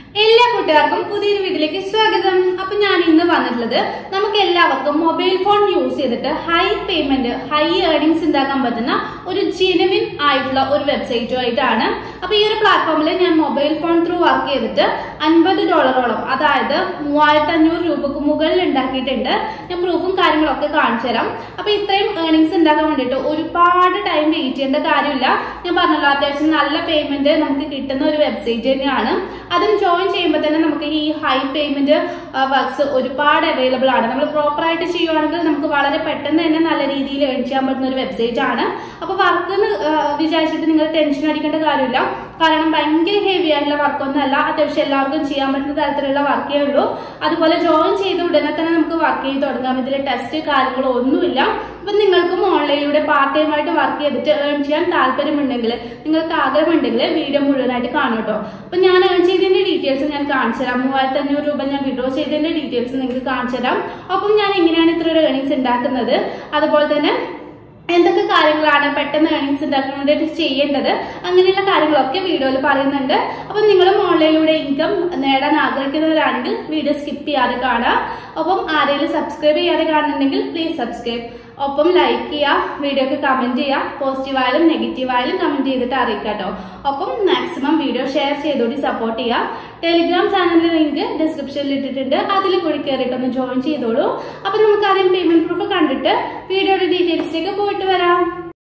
എല്ലാ കൂട്ടുകാർക്കും പുതിയൊരു വീട്ടിലേക്ക് സ്വാഗതം അപ്പൊ ഞാൻ ഇന്ന് വന്നിട്ടുള്ളത് നമുക്ക് എല്ലാവർക്കും മൊബൈൽ ഫോൺ യൂസ് ചെയ്തിട്ട് ഹൈ പേയ്മെന്റ് ഹൈ ഏർണിങ്സ് ഉണ്ടാക്കാൻ പറ്റുന്ന ഒരു ജെനുവിൻ ആയിട്ടുള്ള ഒരു വെബ്സൈറ്റുമായിട്ടാണ് അപ്പൊ ഈ ഒരു പ്ലാറ്റ്ഫോമിൽ ഞാൻ മൊബൈൽ ഫോൺ ത്രൂ വർക്ക് ചെയ്തിട്ട് അൻപത് ഡോളറോളം അതായത് മൂവായിരത്തി അഞ്ഞൂറ് രൂപക്ക് മുകളിൽ ഉണ്ടാക്കിയിട്ടുണ്ട് ഞാൻ പ്രൂഫും കാര്യങ്ങളൊക്കെ കാണിച്ചു തരാം അപ്പൊ ഇത്രയും ഏർണിങ്സ് ഉണ്ടാക്കാൻ വേണ്ടിയിട്ട് ഒരുപാട് ടൈം വെയിറ്റ് ചെയ്യേണ്ട കാര്യമില്ല ഞാൻ പറഞ്ഞല്ലോ അത്യാവശ്യം നല്ല പേയ്മെന്റ് നമുക്ക് കിട്ടുന്ന ഒരു വെബ്സൈറ്റ് തന്നെയാണ് അതും ജോയിൻ ചെയ്യുമ്പോൾ തന്നെ നമുക്ക് ഈ ഹൈ പേയ്മെന്റ് വർക്ക്സ് ഒരുപാട് അവൈലബിൾ ആണ് നമ്മൾ പ്രോപ്പർ ആയിട്ട് ചെയ്യുവാണെങ്കിൽ നമുക്ക് വളരെ പെട്ടെന്ന് തന്നെ നല്ല രീതിയിൽ ഏൺ ചെയ്യാൻ പറ്റുന്ന ഒരു വെബ്സൈറ്റ് ആണ് അപ്പൊ വർക്ക് എന്ന് വിചാരിച്ചിട്ട് നിങ്ങൾ ടെൻഷൻ അടിക്കേണ്ട കാര്യമില്ല കാരണം ഭയങ്കര ഹെവി ആയിട്ടുള്ള വർക്കൊന്നും അല്ല അത്യാവശ്യം എല്ലാവർക്കും ചെയ്യാൻ പറ്റുന്ന തരത്തിലുള്ള വർക്കേ ഉള്ളൂ അതുപോലെ ജോയിൻ ചെയ്ത ഉടനെ തന്നെ നമുക്ക് വർക്ക് ചെയ്ത് തുടങ്ങാം ഇതിൽ ടെസ്റ്റ് കാര്യങ്ങളോ ഒന്നുമില്ല അപ്പൊ നിങ്ങൾക്കും ഓൺലൈനിലൂടെ പാർട്ട് ടൈം ആയിട്ട് വർക്ക് ചെയ്തിട്ട് ഏൺ ചെയ്യാൻ താല്പര്യമുണ്ടെങ്കിൽ നിങ്ങൾക്ക് ആഗ്രഹമുണ്ടെങ്കിൽ വീഡിയോ മുഴുവനായിട്ട് കാണും കേട്ടോ അപ്പൊ ഞാൻ ഏൺ ചെയ്തതിന്റെ ഡീറ്റെയിൽസ് ഞാൻ കാണിച്ചു തരാം മൂവായിരത്തി അഞ്ഞൂറ് രൂപ ഞാൻ വിഡ്രോ ചെയ്തതിന്റെ ഡീറ്റെയിൽസ് നിങ്ങൾക്ക് കാണിച്ചു തരാം അപ്പം ഞാൻ എങ്ങനെയാണ് ഇത്ര ഒരു ഏണിങ്സ് ഉണ്ടാക്കുന്നത് അതുപോലെ തന്നെ എന്തൊക്കെ കാര്യങ്ങളാണ് പെട്ടെന്ന് ഏണിങ്സ് ഉണ്ടാക്കാൻ വേണ്ടിയിട്ട് ചെയ്യേണ്ടത് അങ്ങനെയുള്ള കാര്യങ്ങളൊക്കെ വീഡിയോയിൽ പറയുന്നുണ്ട് അപ്പം നിങ്ങളും ഓൺലൈനിലൂടെ ഇൻകം നേടാൻ ആഗ്രഹിക്കുന്നവരാണെങ്കിൽ വീഡിയോ സ്കിപ്പ് ചെയ്യാതെ കാണാം ഒപ്പം ആരെങ്കിലും സബ്സ്ക്രൈബ് ചെയ്യാതെ കാണുന്നുണ്ടെങ്കിൽ പ്ലീസ് സബ്സ്ക്രൈബ് ഒപ്പം ലൈക്ക് ചെയ്യുക വീഡിയോക്ക് കമന്റ് ചെയ്യുക പോസിറ്റീവായാലും നെഗറ്റീവായാലും കമന്റ് ചെയ്തിട്ട് അറിയിക്കുക കേട്ടോ ഒപ്പം മാക്സിമം വീഡിയോ ഷെയർ ചെയ്തോടി സപ്പോർട്ട് ചെയ്യുക ടെലിഗ്രാം ചാനലിന്റെ ലിങ്ക് ഡിസ്ക്രിപ്ഷനിൽ ഇട്ടിട്ടുണ്ട് അതിൽ കൂടി കയറിയിട്ട് ഒന്ന് ജോയിൻ ചെയ്തോളൂ അപ്പൊ നമുക്ക് ആദ്യം പേയ്മെന്റ് പ്രൂഫ് കണ്ടിട്ട് വീഡിയോയുടെ ഡീറ്റെയിൽസിലേക്ക് പോയിട്ട് വരാം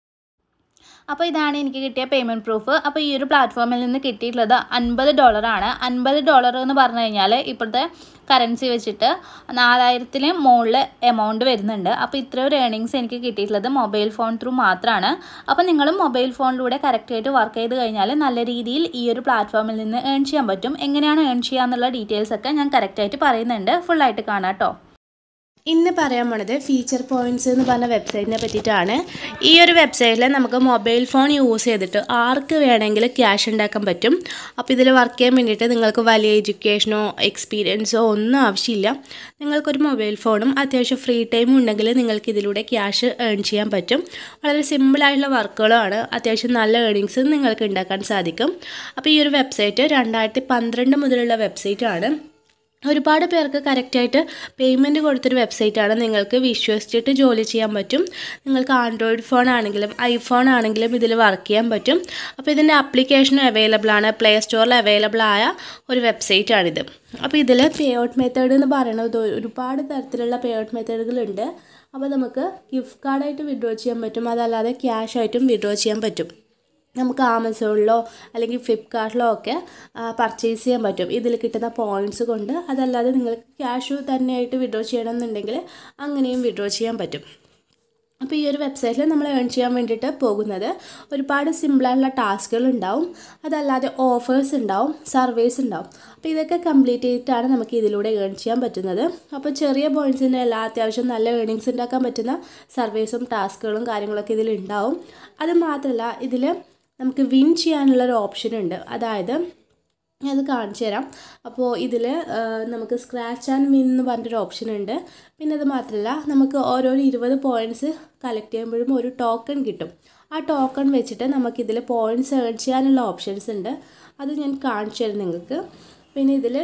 അപ്പോൾ ഇതാണ് എനിക്ക് കിട്ടിയ പേയ്മെൻറ്റ് പ്രൂഫ് അപ്പോൾ ഈ ഒരു പ്ലാറ്റ്ഫോമിൽ നിന്ന് കിട്ടിയിട്ടുള്ളത് അൻപത് ഡോളറാണ് അൻപത് ഡോളർ എന്ന് പറഞ്ഞു കഴിഞ്ഞാൽ ഇപ്പോഴത്തെ കറൻസി വെച്ചിട്ട് നാലായിരത്തിന് മുകളിൽ എമൗണ്ട് വരുന്നുണ്ട് അപ്പോൾ ഇത്ര ഒരു ഏണിങ്സ് എനിക്ക് കിട്ടിയിട്ടുള്ളത് മൊബൈൽ ഫോൺ ത്രൂ മാത്രമാണ് അപ്പോൾ നിങ്ങളും മൊബൈൽ ഫോണിലൂടെ കറക്റ്റായിട്ട് വർക്ക് ചെയ്ത് കഴിഞ്ഞാൽ നല്ല രീതിയിൽ ഈ ഒരു പ്ലാറ്റ്ഫോമിൽ നിന്ന് ഏൺ ചെയ്യാൻ പറ്റും എങ്ങനെയാണ് ഏൺ ചെയ്യുക എന്നുള്ള ഡീറ്റെയിൽസ് ഒക്കെ ഞാൻ കറക്റ്റായിട്ട് പറയുന്നുണ്ട് ഫുള്ളായിട്ട് കാണാം കേട്ടോ ഇന്ന് പറയാൻ പോണത് ഫീച്ചർ പോയിൻറ്റ്സ് എന്ന് പറഞ്ഞ വെബ്സൈറ്റിനെ പറ്റിയിട്ടാണ് ഈ ഒരു വെബ്സൈറ്റിൽ നമുക്ക് മൊബൈൽ ഫോൺ യൂസ് ചെയ്തിട്ട് ആർക്ക് വേണമെങ്കിലും ക്യാഷ് ഉണ്ടാക്കാൻ പറ്റും അപ്പോൾ ഇതിൽ വർക്ക് ചെയ്യാൻ വേണ്ടിയിട്ട് നിങ്ങൾക്ക് വലിയ എഡ്യൂക്കേഷനോ എക്സ്പീരിയൻസോ ഒന്നും ആവശ്യമില്ല നിങ്ങൾക്കൊരു മൊബൈൽ ഫോണും അത്യാവശ്യം ഫ്രീ ടൈമും ഉണ്ടെങ്കിൽ നിങ്ങൾക്ക് ഇതിലൂടെ ക്യാഷ് ഏൺ ചെയ്യാൻ പറ്റും വളരെ സിമ്പിളായിട്ടുള്ള വർക്കുകളാണ് അത്യാവശ്യം നല്ല ഏണിങ്സ് നിങ്ങൾക്ക് ഉണ്ടാക്കാൻ സാധിക്കും അപ്പോൾ ഈ ഒരു വെബ്സൈറ്റ് രണ്ടായിരത്തി പന്ത്രണ്ട് മുതലുള്ള വെബ്സൈറ്റാണ് ഒരുപാട് പേർക്ക് കറക്റ്റായിട്ട് പേയ്മെൻറ്റ് കൊടുത്തൊരു വെബ്സൈറ്റാണ് നിങ്ങൾക്ക് വിശ്വസിച്ചിട്ട് ജോലി ചെയ്യാൻ പറ്റും നിങ്ങൾക്ക് ആൻഡ്രോയിഡ് ഫോൺ ആണെങ്കിലും ഐഫോൺ ആണെങ്കിലും ഇതിൽ വർക്ക് ചെയ്യാൻ പറ്റും അപ്പോൾ ഇതിൻ്റെ ആപ്ലിക്കേഷനും അവൈലബിൾ ആണ് പ്ലേ സ്റ്റോറിൽ അവൈലബിൾ ആയ ഒരു വെബ്സൈറ്റാണിത് അപ്പോൾ ഇതിൽ പേ ഔട്ട് മെത്തേഡ് എന്ന് പറയുന്നത് ഒരുപാട് തരത്തിലുള്ള പേ ഔട്ട് മെത്തേഡുകളുണ്ട് അപ്പോൾ നമുക്ക് ഗിഫ്റ്റ് കാർഡായിട്ട് വിഡ്രോ ചെയ്യാൻ പറ്റും അതല്ലാതെ ക്യാഷ് ആയിട്ടും വിഡ്രോ ചെയ്യാൻ പറ്റും നമുക്ക് ആമസോണിലോ അല്ലെങ്കിൽ ഫ്ലിപ്കാർട്ടിലോ ഒക്കെ പർച്ചേസ് ചെയ്യാൻ പറ്റും ഇതിൽ കിട്ടുന്ന പോയിൻറ്റ്സ് കൊണ്ട് അതല്ലാതെ നിങ്ങൾക്ക് ക്യാഷ് തന്നെയായിട്ട് വിഡ്രോ ചെയ്യണമെന്നുണ്ടെങ്കിൽ അങ്ങനെയും വിഡ്രോ ചെയ്യാൻ പറ്റും അപ്പോൾ ഈ ഒരു വെബ്സൈറ്റിൽ നമ്മൾ ഏൺ ചെയ്യാൻ വേണ്ടിയിട്ട് പോകുന്നത് ഒരുപാട് സിമ്പിളായിട്ടുള്ള ടാസ്കുകൾ ഉണ്ടാവും അതല്ലാതെ ഓഫേഴ്സ് ഉണ്ടാവും സർവേസ് ഉണ്ടാവും അപ്പോൾ ഇതൊക്കെ കംപ്ലീറ്റ് ചെയ്തിട്ടാണ് നമുക്ക് ഇതിലൂടെ ഏൺ ചെയ്യാൻ പറ്റുന്നത് അപ്പോൾ ചെറിയ പോയിൻറ്റ്സിന് എല്ലാ അത്യാവശ്യം നല്ല ഏണിങ്സ് ഉണ്ടാക്കാൻ പറ്റുന്ന സർവേസും ടാസ്കുകളും കാര്യങ്ങളൊക്കെ ഇതിൽ ഉണ്ടാവും അത് മാത്രമല്ല ഇതിൽ നമുക്ക് വിൻ ചെയ്യാനുള്ളൊരു ഓപ്ഷൻ ഉണ്ട് അതായത് ഞാനത് കാണിച്ചു തരാം അപ്പോൾ ഇതിൽ നമുക്ക് സ്ക്രാച്ച് ആൻഡ് വിൻ എന്ന് പറഞ്ഞിട്ടൊരു ഓപ്ഷൻ ഉണ്ട് പിന്നെ അത് മാത്രമല്ല നമുക്ക് ഓരോരോ ഇരുപത് പോയിൻറ്റ്സ് കളക്ട് ചെയ്യുമ്പോഴും ഒരു ടോക്കൺ കിട്ടും ആ ടോക്കൺ വെച്ചിട്ട് നമുക്കിതിൽ പോയിൻറ്റ്സ് ഏൺ ചെയ്യാനുള്ള ഓപ്ഷൻസ് ഉണ്ട് അത് ഞാൻ കാണിച്ചു തരാം നിങ്ങൾക്ക് പിന്നെ ഇതിൽ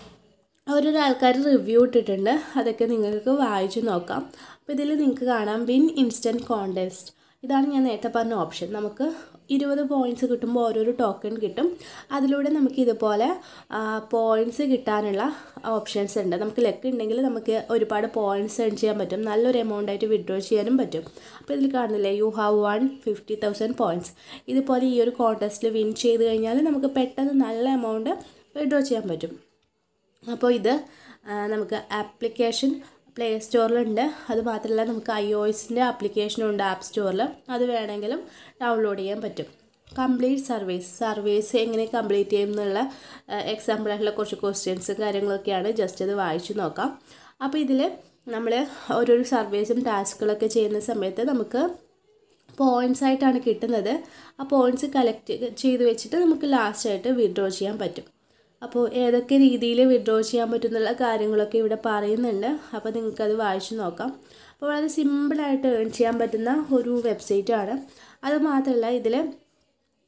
ഓരോരോ ആൾക്കാർ റിവ്യൂ ഇട്ടിട്ടുണ്ട് അതൊക്കെ നിങ്ങൾക്ക് വായിച്ചു നോക്കാം അപ്പോൾ ഇതിൽ നിങ്ങൾക്ക് കാണാം വിൻ ഇൻസ്റ്റൻറ്റ് കോൺടെസ്റ്റ് ഇതാണ് ഞാൻ നേരത്തെ പറഞ്ഞ ഓപ്ഷൻ നമുക്ക് ഇരുപത് പോയിൻറ്റ്സ് കിട്ടുമ്പോൾ ഓരോരോ ടോക്കൺ കിട്ടും അതിലൂടെ നമുക്ക് ഇതുപോലെ പോയിൻറ്റ്സ് കിട്ടാനുള്ള ഓപ്ഷൻസ് ഉണ്ട് നമുക്ക് ലെക്ക് ഉണ്ടെങ്കിൽ നമുക്ക് ഒരുപാട് പോയിൻറ്റ്സ് ഏൺ ചെയ്യാൻ പറ്റും നല്ലൊരു എമൗണ്ട് ആയിട്ട് വിഡ്രോ ചെയ്യാനും പറ്റും അപ്പോൾ ഇതിൽ കാണുന്നില്ലേ you have one fifty thousand points ഇതുപോലെ ഈ ഒരു കോൺടെസ്റ്റിൽ വിൻ ചെയ്ത് കഴിഞ്ഞാൽ നമുക്ക് പെട്ടെന്ന് നല്ല എമൗണ്ട് വിഡ്രോ ചെയ്യാൻ പറ്റും അപ്പോൾ ഇത് നമുക്ക് ആപ്ലിക്കേഷൻ പ്ലേ സ്റ്റോറിലുണ്ട് അത് മാത്രമല്ല നമുക്ക് ഐ ഒ എസിൻ്റെ ആപ്ലിക്കേഷനും ഉണ്ട് ആപ്പ് സ്റ്റോറിൽ അത് വേണമെങ്കിലും ഡൗൺലോഡ് ചെയ്യാൻ പറ്റും കംപ്ലീറ്റ് സർവീസ് സർവീസ് എങ്ങനെ കംപ്ലീറ്റ് ചെയ്യും എന്നുള്ള എക്സാമ്പിളായിട്ടുള്ള കുറച്ച് ക്വസ്റ്റ്യൻസും കാര്യങ്ങളൊക്കെയാണ് ജസ്റ്റ് അത് വായിച്ചു നോക്കാം അപ്പോൾ ഇതിൽ നമ്മൾ ഓരോരോ സർവീസും ടാസ്കുകളൊക്കെ ചെയ്യുന്ന സമയത്ത് നമുക്ക് പോയിൻറ്റ്സ് ആയിട്ടാണ് കിട്ടുന്നത് ആ പോയിൻറ്റ്സ് കളക്ട് ചെയ്ത് വെച്ചിട്ട് നമുക്ക് ലാസ്റ്റായിട്ട് വിഡ്രോ ചെയ്യാൻ പറ്റും അപ്പോൾ ഏതൊക്കെ രീതിയിൽ വിഡ്രോ ചെയ്യാൻ പറ്റുന്നുള്ള കാര്യങ്ങളൊക്കെ ഇവിടെ പറയുന്നുണ്ട് അപ്പോൾ നിങ്ങൾക്കത് വായിച്ചു നോക്കാം അപ്പോൾ വളരെ സിമ്പിളായിട്ട് ഏൺ ചെയ്യാൻ പറ്റുന്ന ഒരു വെബ്സൈറ്റാണ് അത് മാത്രമല്ല ഇതിൽ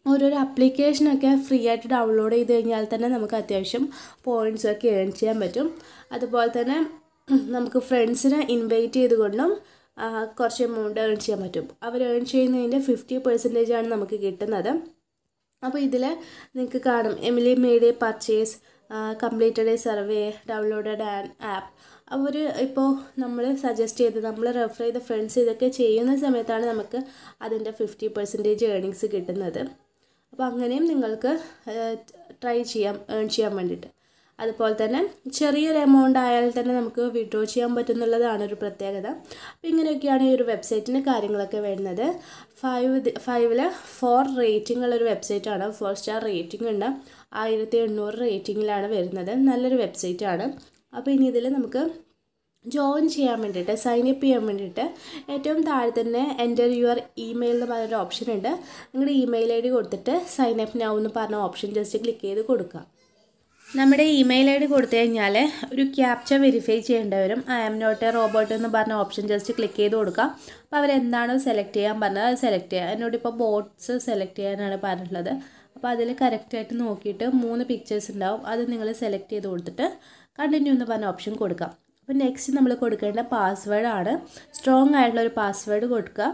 ഓരോരോ ആപ്ലിക്കേഷനൊക്കെ ഫ്രീ ആയിട്ട് ഡൗൺലോഡ് ചെയ്ത് കഴിഞ്ഞാൽ തന്നെ നമുക്ക് അത്യാവശ്യം പോയിൻറ്റ്സ് ഒക്കെ ഏൺ ചെയ്യാൻ പറ്റും അതുപോലെ തന്നെ നമുക്ക് ഫ്രണ്ട്സിനെ ഇൻവൈറ്റ് ചെയ്തുകൊണ്ടും ആ, കുറച്ച് എമൗണ്ട് ഏൺ ചെയ്യാൻ പറ്റും അവർ ഏൺ ചെയ്യുന്നതിൻ്റെ ഫിഫ്റ്റി പെർസെൻറ്റേജ് ആണ് നമുക്ക് കിട്ടുന്നത് അപ്പോൾ ഇതിൽ നിങ്ങൾക്ക് കാണും Emily made a purchase completed a survey downloaded an app അവർ ഇപ്പോൾ നമ്മൾ സജസ്റ്റ് ചെയ്ത് നമ്മൾ റെഫർ ചെയ്ത ഫ്രണ്ട്സ് ഇതൊക്കെ ചെയ്യുന്ന സമയത്താണ് നമുക്ക് അതിൻ്റെ ഫിഫ്റ്റി പെർസെൻറ്റേജ് ഏണിങ്സ് കിട്ടുന്നത് അപ്പോൾ അങ്ങനെയും നിങ്ങൾക്ക് ട്രൈ ചെയ്യാം ഏൺ ചെയ്യാൻ വേണ്ടിയിട്ട് അതുപോലെ തന്നെ ചെറിയൊരു എമൗണ്ട് ആയാൽ തന്നെ നമുക്ക് വിഡ്രോ ചെയ്യാൻ പറ്റുന്നുള്ളതാണ് ഒരു പ്രത്യേകത അപ്പോൾ ഇങ്ങനെയൊക്കെയാണ് ഈ ഒരു വെബ്സൈറ്റിന് കാര്യങ്ങളൊക്കെ വരുന്നത് ഫൈവ് ഫൈവില് ഫോർ റേറ്റിംഗ് ഉള്ള ഒരു വെബ്സൈറ്റാണ് ഫോർ സ്റ്റാർ റേറ്റിംഗ് ഉണ്ട് ആയിരത്തി എണ്ണൂറ് റേറ്റിങ്ങിലാണ് വരുന്നത് നല്ലൊരു വെബ്സൈറ്റാണ് അപ്പോൾ ഇനി ഇതിൽ നമുക്ക് ജോയിൻ ചെയ്യാൻ വേണ്ടിയിട്ട് സൈൻ അപ്പ് ചെയ്യാൻ വേണ്ടിയിട്ട് ഏറ്റവും താഴെ തന്നെ എൻ്റർ യുവർ ഇമെയിൽ എന്ന് പറഞ്ഞൊരു ഓപ്ഷൻ ഉണ്ട് നിങ്ങളുടെ ഇമെയിൽ ഐ ഡി കൊടുത്തിട്ട് സൈൻ അപ്പ് നൗ എന്ന് പറഞ്ഞ ഓപ്ഷൻ ജസ്റ്റ് ക്ലിക്ക് ചെയ്ത് കൊടുക്കുക നമ്മുടെ ഇമെയിൽ ഐ ഡി കൊടുത്തു കഴിഞ്ഞാൽ ഒരു ക്യാപ്ച വെരിഫൈ ചെയ്യേണ്ടി വരും I am not a robot എന്ന് പറഞ്ഞ ഓപ്ഷൻ ജസ്റ്റ് ക്ലിക്ക് ചെയ്ത് കൊടുക്കുക അപ്പോൾ അവരെന്താണോ സെലക്ട് ചെയ്യാൻ പറഞ്ഞത് അത് സെലക്ട് ചെയ്യുക എന്നോട് ഇപ്പോൾ ബോട്ട്സ് സെലക്ട് ചെയ്യാനാണ് പറഞ്ഞിട്ടുള്ളത് അപ്പോൾ അതിൽ കറക്റ്റായിട്ട് നോക്കിയിട്ട് മൂന്ന് പിക്ചേഴ്സ് ഉണ്ടാവും അത് നിങ്ങൾ സെലക്ട് ചെയ്ത് കൊടുത്തിട്ട് കണ്ടിന്യൂ എന്ന് പറഞ്ഞ ഓപ്ഷൻ കൊടുക്കാം അപ്പോൾ നെക്സ്റ്റ് നമ്മൾ കൊടുക്കേണ്ട പാസ്വേഡ് ആണ് സ്ട്രോങ് ആയിട്ടുള്ള ഒരു പാസ്വേഡ് കൊടുക്കുക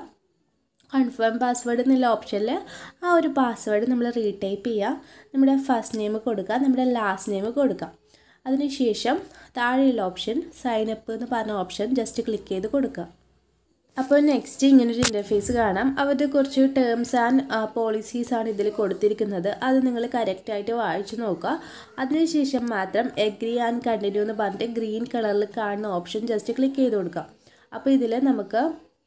കൺഫേം പാസ്വേഡ് എന്നുള്ള ഓപ്ഷനിൽ ആ ഒരു പാസ്വേഡ് നമ്മൾ റീടൈപ്പ് ചെയ്യുക നമ്മുടെ ഫസ്റ്റ് നെയിം കൊടുക്കുക നമ്മുടെ ലാസ്റ്റ് നെയിം കൊടുക്കുക അതിനുശേഷം താഴെയുള്ള ഓപ്ഷൻ സൈൻ അപ്പ് എന്ന് പറഞ്ഞ ഓപ്ഷൻ ജസ്റ്റ് ക്ലിക്ക് ചെയ്ത് കൊടുക്കുക അപ്പോൾ നെക്സ്റ്റ് ഇങ്ങനൊരു ഇൻ്റർഫേസ് കാണാം അവരുടെ കുറച്ച് ടേംസ് ആൻഡ് പോളിസീസ് ആണ് ഇതിൽ കൊടുത്തിരിക്കുന്നത് അത് നിങ്ങൾ കറക്റ്റായിട്ട് വായിച്ചു നോക്കുക അതിനുശേഷം മാത്രം എഗ്രി ആൻഡ് കണ്ടിന്യൂ എന്ന് പറഞ്ഞിട്ട് ഗ്രീൻ കളറിൽ കാണുന്ന ഓപ്ഷൻ ജസ്റ്റ് ക്ലിക്ക് ചെയ്ത് കൊടുക്കുക അപ്പോൾ ഇതിൽ നമുക്ക്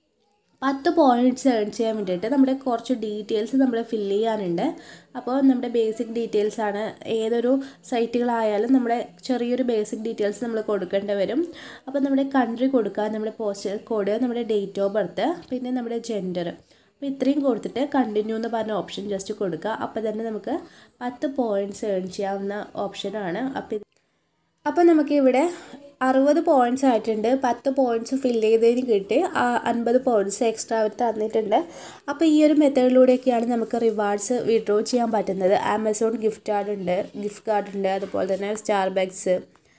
പത്ത് പോയിൻറ്റ്സ് ഏൺ ചെയ്യാൻ വേണ്ടിയിട്ട് നമ്മുടെ കുറച്ച് ഡീറ്റെയിൽസ് നമ്മൾ ഫില്ല് ചെയ്യാനുണ്ട് അപ്പോൾ നമ്മുടെ ബേസിക് ഡീറ്റെയിൽസ് ആണ് ഏതൊരു സൈറ്റുകളായാലും നമ്മുടെ ചെറിയൊരു ബേസിക് ഡീറ്റെയിൽസ് നമ്മൾ കൊടുക്കേണ്ടി വരും അപ്പോൾ നമ്മുടെ കൺട്രി കൊടുക്കുക നമ്മുടെ പോസ്റ്റൽ കോഡ് നമ്മുടെ ഡേറ്റ് ഓഫ് ബർത്ത് പിന്നെ നമ്മുടെ ജെൻഡർ അപ്പോൾ ഇത്രയും കൊടുത്തിട്ട് കണ്ടിന്യൂ എന്ന് പറഞ്ഞ ഓപ്ഷൻ ജസ്റ്റ് കൊടുക്കുക അപ്പോൾ തന്നെ നമുക്ക് പത്ത് പോയിൻറ്റ്സ് ഏൺ ചെയ്യാവുന്ന ഓപ്ഷനാണ് അപ്പോൾ ഇത് അപ്പോൾ നമുക്ക് ഇവിടെ അറുപത് പോയിൻറ്റ്സ് ആയിട്ടുണ്ട് പത്ത് പോയിൻറ്റ്സ് ഫില്ല് ചെയ്തതിന് കിട്ടി ആ അൻപത് പോയിൻറ്റ്സ് എക്സ്ട്രാ അവർ തന്നിട്ടുണ്ട് അപ്പോൾ ഈ ഒരു മെത്തേഡിലൂടെയൊക്കെയാണ് നമുക്ക് റിവാർഡ്സ് വിഡ്രോ ചെയ്യാൻ പറ്റുന്നത് ആമസോൺ ഗിഫ്റ്റ് കാർഡ് ഉണ്ട് ഗിഫ്റ്റ് കാർഡ് ഉണ്ട് അതുപോലെ തന്നെ സ്റ്റാർ ബാഗ്സ്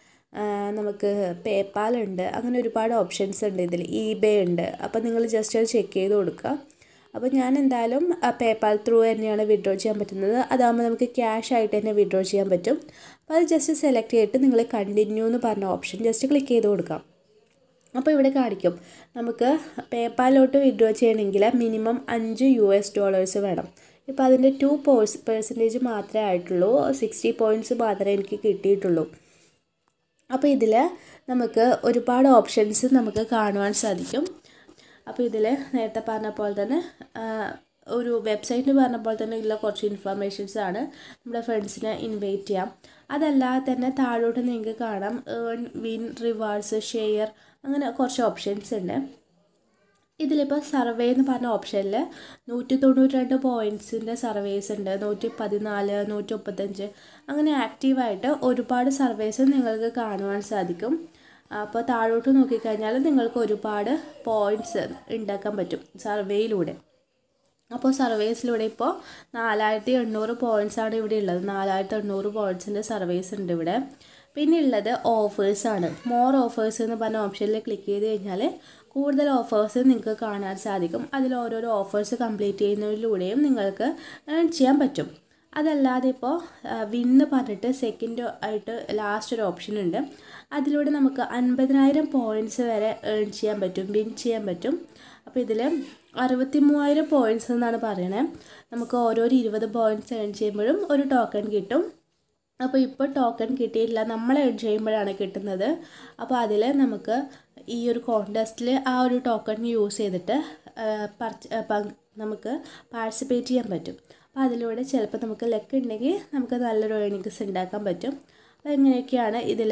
നമുക്ക് പേപ്പാൽ ഉണ്ട് അങ്ങനെ ഒരുപാട് ഓപ്ഷൻസ് ഉണ്ട് ഇതിൽ ഇബേ ഉണ്ട് അപ്പോൾ നിങ്ങൾ ജസ്റ്റ് അത് ചെക്ക് ചെയ്ത് കൊടുക്കുക അപ്പോൾ ഞാൻ എന്തായാലും പേപ്പാൽ ത്രൂ തന്നെയാണ് വിഡ്രോ ചെയ്യാൻ പറ്റുന്നത് അതാകുമ്പോൾ നമുക്ക് ക്യാഷ് ആയിട്ട് തന്നെ വിഡ്രോ ചെയ്യാൻ പറ്റും അപ്പോൾ അത് ജസ്റ്റ് സെലക്ട് ചെയ്തിട്ട് നിങ്ങൾ കണ്ടിന്യൂ എന്ന് പറഞ്ഞ ഓപ്ഷൻ ജസ്റ്റ് ക്ലിക്ക് ചെയ്ത് കൊടുക്കാം അപ്പോൾ ഇവിടെ കാണിക്കും നമുക്ക് പേപ്പാലോട്ട് വിഡ്രോ ചെയ്യണമെങ്കിൽ മിനിമം അഞ്ച് യു എസ് ഡോളേഴ്സ് വേണം ഇപ്പോൾ അതിൻ്റെ ടു പോഴ്സ് പെർസെൻറ്റേജ് മാത്രമേ ആയിട്ടുള്ളൂ സിക്സ്റ്റി പോയിൻറ്റ്സ് മാത്രമേ എനിക്ക് കിട്ടിയിട്ടുള്ളൂ അപ്പോൾ ഇതിൽ നമുക്ക് ഒരുപാട് ഓപ്ഷൻസ് നമുക്ക് കാണുവാൻ സാധിക്കും അപ്പോൾ ഇതിൽ നേരത്തെ പറഞ്ഞ പോലെ തന്നെ ആ, ഒരു വെബ്സൈറ്റ് പറഞ്ഞ പോലെ തന്നെ ഉള്ള കുറച്ച് ഇൻഫർമേഷൻസ് ആണ് നമ്മുടെ ഫ്രണ്ട്സിനെ ഇൻവൈറ്റ് ചെയ്യാം അതല്ലാതെ തന്നെ താഴോട്ട് നിങ്ങൾക്ക് കാണാം ഏൺ വിൻ റിവാർഡ്സ് ഷെയർ അങ്ങനെ കുറച്ച് ഓപ്ഷൻസ് ഉണ്ട് ഇതിലിപ്പോൾ സർവേ എന്ന് പറഞ്ഞ ഓപ്ഷനിൽ നൂറ്റി തൊണ്ണൂറ്റി രണ്ട് പോയിൻറ്റ്സിൻ്റെ സർവേസ് ഉണ്ട് നൂറ്റി പതിനാല് നൂറ്റി മുപ്പത്തഞ്ച് അങ്ങനെ ആക്റ്റീവായിട്ട് ഒരുപാട് സർവേസ് നിങ്ങൾക്ക് കാണുവാൻ സാധിക്കും അപ്പോൾ താഴോട്ട് നോക്കിക്കഴിഞ്ഞാൽ നിങ്ങൾക്ക് ഒരുപാട് പോയിൻറ്റ്സ് ഉണ്ടാക്കാൻ പറ്റും സർവേയിലൂടെ അപ്പോൾ സർവേസിലൂടെ ഇപ്പോൾ നാലായിരത്തി എണ്ണൂറ് പോയിൻറ്റ്സ് ആണ് ഇവിടെ ഉള്ളത് നാലായിരത്തി എണ്ണൂറ് പോയിൻറ്റ്സിൻ്റെ സർവേസ് ഉണ്ട് ഇവിടെ പിന്നെ ഉള്ളത് ഓഫേഴ്സാണ് മോർ ഓഫേഴ്സ് എന്ന് പറഞ്ഞ ഓപ്ഷനിൽ ക്ലിക്ക് ചെയ്ത് കഴിഞ്ഞാൽ കൂടുതൽ ഓഫേഴ്സ് നിങ്ങൾക്ക് കാണാൻ സാധിക്കും അതിൽ ഓരോരോ ഓഫേഴ്സ് കംപ്ലീറ്റ് ചെയ്യുന്നതിലൂടെയും നിങ്ങൾക്ക് ഏൺ ചെയ്യാൻ പറ്റും അതല്ലാതെ ഇപ്പോൾ വിന്ന് പറഞ്ഞിട്ട് സെക്കൻഡ് ആയിട്ട് ലാസ്റ്റ് ഒരു ഓപ്ഷൻ ഉണ്ട് അതിലൂടെ നമുക്ക് അൻപതിനായിരം പോയിൻറ്റ്സ് വരെ ഏൺ ചെയ്യാൻ പറ്റും വിൻ ചെയ്യാൻ പറ്റും അപ്പോൾ ഇതിൽ അറുപത്തി മൂവായിരം പോയിൻറ്റ്സ് എന്നാണ് പറയണത് നമുക്ക് ഓരോരോ ഇരുപത് പോയിൻറ്റ്സ് ഏൺ ചെയ്യുമ്പോഴും ഒരു ടോക്കൺ കിട്ടും അപ്പോൾ ഇപ്പോൾ ടോക്കൺ കിട്ടിയിട്ടില്ല നമ്മൾ ഏൺ ചെയ്യുമ്പോഴാണ് കിട്ടുന്നത് അപ്പോൾ അതിൽ നമുക്ക് ഈ ഒരു കോൺടെസ്റ്റിൽ ആ ഒരു ടോക്കൺ യൂസ് ചെയ്തിട്ട് ആ, പർച്ച ആ, പങ്ക് നമുക്ക് പാർട്ടിസിപ്പേറ്റ് ചെയ്യാൻ പറ്റും അപ്പോൾ അതിലൂടെ ചിലപ്പോൾ നമുക്ക് ലക്ക് ഉണ്ടെങ്കിൽ നമുക്ക് നല്ലൊരു ഏണിങ്സ് ഉണ്ടാക്കാൻ പറ്റും അപ്പോൾ എങ്ങനെയൊക്കെയാണ് ഇതിൽ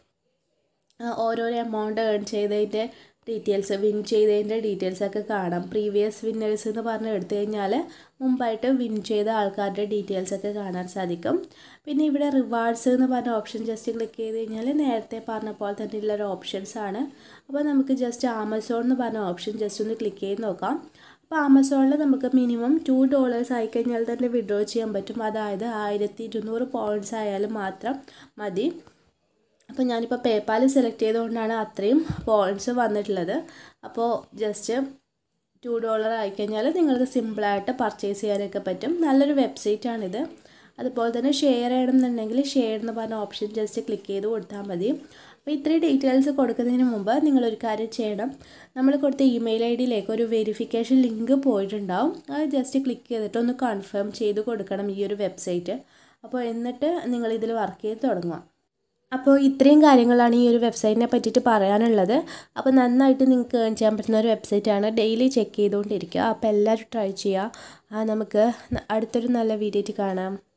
ഓരോരോ എമൗണ്ട് ഏൺ ചെയ്തതിൻ്റെ ഡീറ്റെയിൽസ് വിൻ ചെയ്തതിൻ്റെ ഡീറ്റെയിൽസ് ഒക്കെ കാണാം പ്രീവിയസ് വിന്നേഴ്സ് എന്ന് പറഞ്ഞ് എടുത്തു കഴിഞ്ഞാൽ മുമ്പായിട്ട് വിൻ ചെയ്ത ആൾക്കാരുടെ ഡീറ്റെയിൽസ് ഒക്കെ കാണാൻ സാധിക്കും പിന്നെ ഇവിടെ റിവാർഡ്സ് എന്ന് പറഞ്ഞ ഓപ്ഷൻ ജസ്റ്റ് ക്ലിക്ക് ചെയ്ത് കഴിഞ്ഞാൽ നേരത്തെ പറഞ്ഞ പോലെ തന്നെ ഉള്ളൊരു ഓപ്ഷൻസ് ആണ് അപ്പോൾ നമുക്ക് ജസ്റ്റ് ആമസോൺ എന്ന് പറഞ്ഞ ഓപ്ഷൻ ജസ്റ്റ് ഒന്ന് ക്ലിക്ക് ചെയ്ത് നോക്കാം അപ്പോൾ ആമസോണിൽ നമുക്ക് മിനിമം ടു ഡോളേഴ്സ് ആയിക്കഴിഞ്ഞാൽ തന്നെ വിഡ്രോ ചെയ്യാൻ പറ്റും അതായത് ആയിരത്തി ഇരുന്നൂറ് പോയിൻറ്റ്സ് ആയാലും മാത്രം മതി അപ്പോൾ ഞാനിപ്പോൾ പേപ്പാൽ സെലക്ട് ചെയ്തുകൊണ്ടാണ് അത്രയും പോയിൻറ്റ്സ് വന്നിട്ടുള്ളത് അപ്പോൾ ജസ്റ്റ് ടു ഡോളർ ആയിക്കഴിഞ്ഞാൽ നിങ്ങൾക്ക് സിമ്പിളായിട്ട് പർച്ചേസ് ചെയ്യാനൊക്കെ പറ്റും നല്ലൊരു വെബ്സൈറ്റാണിത് അതുപോലെ തന്നെ ഷെയർ ചെയ്യണമെന്നുണ്ടെങ്കിൽ ഷെയർ എന്ന് പറഞ്ഞ ഓപ്ഷൻ ജസ്റ്റ് ക്ലിക്ക് ചെയ്ത് കൊടുത്താൽ മതി അപ്പോൾ ഇത്രയും ഡീറ്റെയിൽസ് കൊടുക്കുന്നതിന് മുമ്പ് നിങ്ങളൊരു കാര്യം ചെയ്യണം നമ്മൾ കൊടുത്ത ഇമെയിൽ ഐ ഡിയിലേക്ക് ഒരു വെരിഫിക്കേഷൻ ലിങ്ക് പോയിട്ടുണ്ടാവും അത് ജസ്റ്റ് ക്ലിക്ക് ചെയ്തിട്ട് ഒന്ന് കൺഫേം ചെയ്ത് കൊടുക്കണം ഈ ഒരു വെബ്സൈറ്റ് അപ്പോൾ എന്നിട്ട് നിങ്ങൾ ഇതിൽ വർക്ക് ചെയ്ത് തുടങ്ങുക അപ്പോൾ ഇത്രയും കാര്യങ്ങളാണ് ഈ ഒരു വെബ്സൈറ്റിനെ പറ്റിയിട്ട് പറയാനുള്ളത് അപ്പോൾ നന്നായിട്ട് നിങ്ങൾക്ക് ഏൺ ചെയ്യാൻ പറ്റുന്ന ഒരു വെബ്സൈറ്റാണ് ഡെയിലി ചെക്ക് ചെയ്തുകൊണ്ടിരിക്കുക അപ്പോൾ എല്ലാവരും ട്രൈ ചെയ്യുക ആ നമുക്ക് അടുത്തൊരു നല്ല വീഡിയോ കാണാം